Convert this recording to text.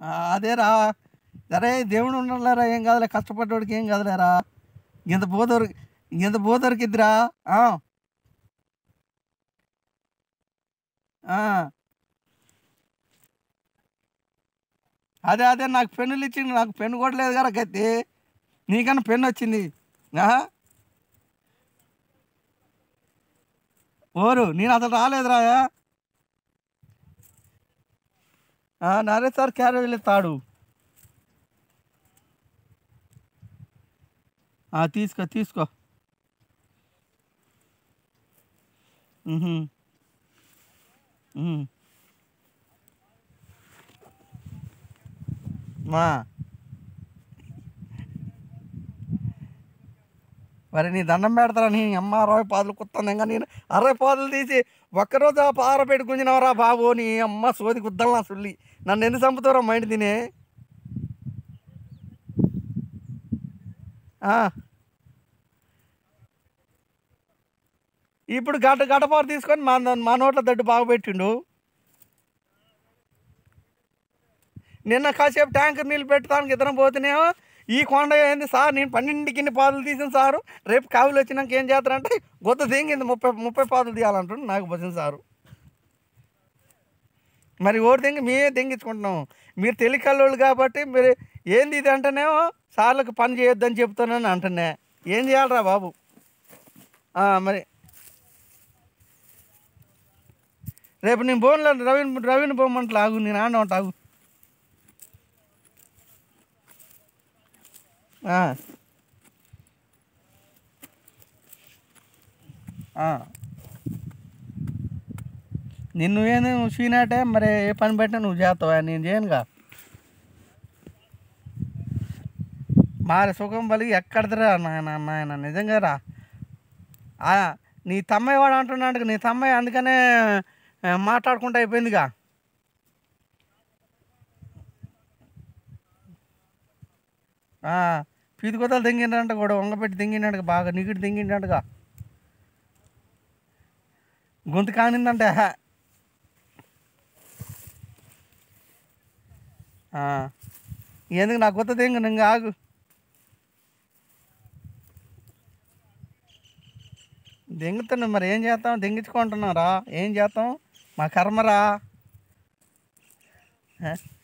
ఆ, అదేరా సరే దేవుడు ఉండలేరా ఏం కాదులే కష్టపడ్డోడికి ఏం కాదులేరా ఇంత పోదొరు ఇంత పోదొరికిద్దిరా ఆ. ఆ. అదే అదే నాకు పెన్నులు ఇచ్చింది నాకు పెన్ను కూడా లేదు కదా గట్టి నీకన్నా పెన్ను వచ్చింది ఆ? ఓరు నేను అసలు రాలేదురా నరే సార్ క్యారేజ్ తాడు ఆ, తీసుకో తీసుకో మ్హూ. మ్. మా మరి నీ దండం పెడతారా నీ అమ్మ అరవై పాదులు కుత్తాను ఇంకా నేను అరవై పాదులు తీసి ఒక్కరోజు ఆ పార పెట్టి గుంజినవరా బాబు నీ అమ్మ సోది గుద్దలు నా సుల్లి నన్ను ఎందుకు చంపుతారా మైండ్ తినే ఆ. ఇప్పుడు గడ్డ గడ్డపారు తీసుకొని మా మా నోట్ల దడ్డు బాగా పెట్టిండు నిన్న కాసేపు ట్యాంకర్ నీళ్ళు పెట్టడానికి ఇద్దరం పోతున్నామో ఈ కొండ ఏంది సార్ నేను పన్నెండుకి ఇన్ని పాదులు తీసిన సారు రేపు కావులు వచ్చినాక ఏం చేస్తారంటే గొత్త దింగింది ముప్పై ముప్పై పాదులు తీయాలంటుండు నాకు పోసిన సారు మరి ఓడి దింగి మేమే దింగించుకుంటున్నాం మీరు తెలికల్లోళ్ళు కాబట్టి మీరు ఏంది ఇది అంటేనేమో సార్లకు పని చేయొద్దని చెప్తానని అంటున్నా ఏం చేయాలరా బాబు ఆ, మరి రేపు నేను బోన్లో రవిని రవిని పోమంటా ఆగు నేను ఆడ ఉంటా ఆగు ఆ. ఆ. నిన్ను ఏంది నువ్వు సీనాటే మరి ఏ పని పెట్టినా నువ్వు చేస్తావా నేను చేయనుగా మారి సుఖం బలి ఎక్కడిదిరా నాయన నాయన నిజంగా రా ఆ, నీ తమ్మయ్య వాడు అంటున్నాడు నీ తమ్మయ్య అందుకనే ఆ, మాట్లాడుకుంటూ అయిపోయిందిగా పీతి కొత్తలు తెంగిండంట కూడా వంగపెట్టి తెంగిండంట బాగా నిగిడి తెంగిండంటగా గొంతు కానిందంటే ఆ. ఎందుకు నా కొత్త తెంగు ఇంకా ఆగు దెంగుతున్నాం మరి ఏం చేస్తాం దెంగించుకుంటున్నారా ఏం చేస్తాం మా కర్మరా ఆ?